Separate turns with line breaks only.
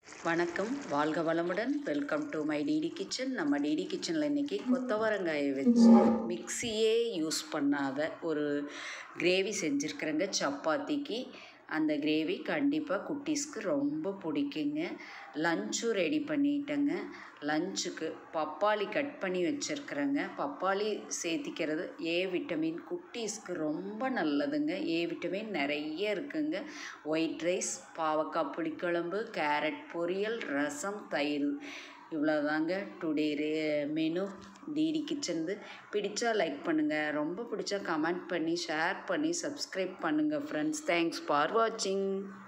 வணக்கம் வாழ்க வளமுடன் welcome to my DD kitchen நம்ம டிடி கிச்சனில் இன்றைக்கி கொத்தவரங்காயை வச்சு மிக்சியே யூஸ் பண்ணாத ஒரு கிரேவி செஞ்சுருக்குறேங்க சப்பாத்திக்கு அந்த கிரேவி கண்டிப்பாக குட்டீஸ்க்கு ரொம்ப பிடிக்குங்க லஞ்சும் ரெடி பண்ணிட்டேங்க லஞ்சுக்கு பப்பாளி கட் பண்ணி வச்சுருக்குறேங்க பப்பாளி சேர்த்திக்கிறது ஏ விட்டமின் குட்டீஸ்க்கு ரொம்ப நல்லதுங்க ஏ விட்டமின் நிறைய இருக்குங்க ஒயிட் ரைஸ் பாவக்காய் புளிக்குழம்பு கேரட் பொரியல் ரசம் தயிர் இவ்வளோதாங்க டுடே ரே மெனு டிடி கிச்சன்து பிடிச்சா லைக் பண்ணுங்கள் ரொம்ப பிடிச்சா கமெண்ட் பண்ணி ஷேர் பண்ணி சப்ஸ்கிரைப் பண்ணுங்கள் ஃப்ரெண்ட்ஸ் தேங்க்ஸ் ஃபார் வாட்சிங்